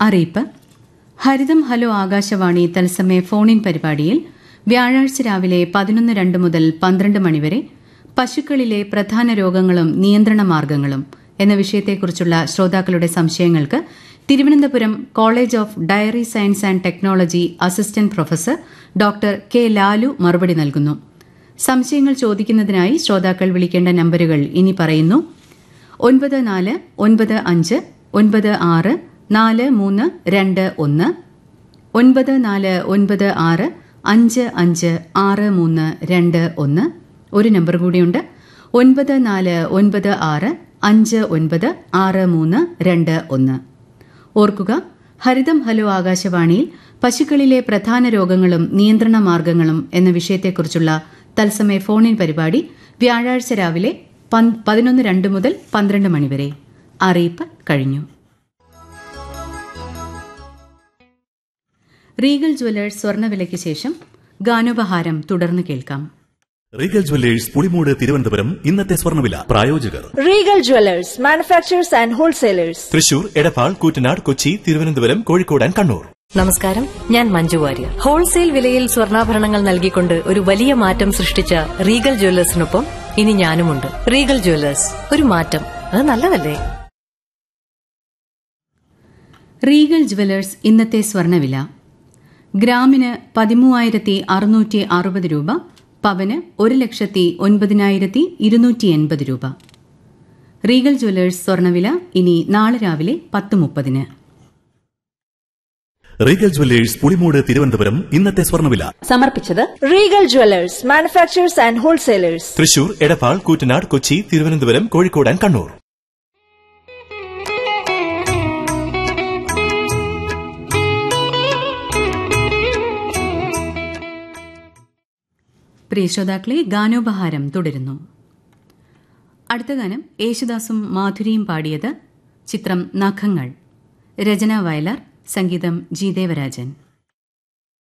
അറിയിപ്പ് ഹരിതം ഹലോ ആകാശവാണി തത്സമയ ഫോണിൻ പരിപാടിയിൽ വ്യാഴാഴ്ച രാവിലെ പതിനൊന്ന് രണ്ട് മുതൽ പന്ത്രണ്ട് മണിവരെ പശുക്കളിലെ പ്രധാന രോഗങ്ങളും നിയന്ത്രണ മാർഗങ്ങളും എന്ന വിഷയത്തെക്കുറിച്ചുള്ള ശ്രോതാക്കളുടെ സംശയങ്ങൾക്ക് Thiruvananthapuram college of dairy science and technology assistant professor doctor K Lalu മറുപടി നൽകുന്നു സംശയങ്ങൾ ചോദിക്കുന്നതിനായി ശ്രോതാക്കൾ വിളിക്കേണ്ട നമ്പരുകൾ ഇനി പറയുന്നു ഒൻപത് നാല് ഒൻപത് അഞ്ച് ഒൻപത് ആറ് നാല് മൂന്ന് രണ്ട് ഒന്ന് ഒൻപത് നാല് ഒൻപത് ആറ് അഞ്ച് അഞ്ച് ആറ് മൂന്ന് രണ്ട് ഒന്ന് ഒരു നമ്പർ കൂടിയുണ്ട് ഒൻപത് നാല് ഒൻപത് ആറ് അഞ്ച് ഒൻപത് ആറ് മൂന്ന് രണ്ട് ഒന്ന് ഓർക്കുക ഹരിതം ഹലോ ആകാശവാണിയിൽ പശുക്കളിലെ പ്രധാന രോഗങ്ങളും നിയന്ത്രണ മാർഗങ്ങളും എന്ന വിഷയത്തെക്കുറിച്ചുള്ള തത്സമയ ഫോണിൻ പരിപാടി വ്യാഴാഴ്ച രാവിലെ പതിനൊന്ന് രണ്ട് മുതൽ പന്ത്രണ്ട് മണിവരെ അറിയിപ്പ് കഴിഞ്ഞു റീഗൽ ജ്വല്ലേഴ്സ് സ്വർണ്ണവിലയ്ക്ക് ശേഷം ഗാനോപഹാരം തുടർന്ന് കേൾക്കാം റീഗൽ ജ്വല്ലേഴ്സ് പുളിമൂട് തിരുവനന്തപുരം ഇന്നത്തെ സ്വർണ്ണവില പ്രായോജകർ Regal jewellers manufacturers and wholesalers Thrissur Edappal Koottanad Kochi Thiruvananthapuram Kozhikode and Kannur നമസ്കാരം ഞാൻ മഞ്ജു വാര്യർ ഹോൾസെയിൽ വിലയിൽ സ്വർണ്ണാഭരണങ്ങൾ നൽകിക്കൊണ്ട് ഒരു വലിയ മാറ്റം സൃഷ്ടിച്ച റീഗൽ ജ്വല്ലേഴ്സിനൊപ്പം ഇനി ഞാനുമുണ്ട് റീഗൽ ജ്വല്ലേഴ്സ് ഒരു മാറ്റം അത് നല്ലതല്ലേ റീഗൽ ജ്വല്ലേഴ്സ് ഇന്നത്തെ സ്വർണ്ണവില ഗ്രാമിന് പതിമൂവായിരത്തി അറുന്നൂറ്റി അറുപത് രൂപ പവന് ഒരു ലക്ഷത്തി ഒൻപതിനായിരത്തി ഇരുന്നൂറ്റി എൺപത് രൂപ റീഗൽ ജ്വല്ലേഴ്സ് സ്വർണ്ണവില ഇനി നാളെ രാവിലെ പത്ത് മുപ്പതിന് റീഗൽ ജ്വല്ലേഴ്സ് പുളിമൂട് തിരുവനന്തപുരം ഇന്നത്തെ സ്വർണ്ണവില സമർപ്പിച്ചത് Regal jewellers manufacturers and wholesalers Thrissur Edappal Koottanad Kochi Thiruvananthapuram Kozhikode and Kannur പ്രിയ ശ്രോതാക്കളെ ഗാനോപഹാരം തുടരുന്നു അടുത്ത ഗാനം യേശുദാസും മാധുരിയും പാടിയത് ചിത്രം നഖങ്ങൾ രചന വയലാർ സംഗീതം ജി ദേവരാജൻ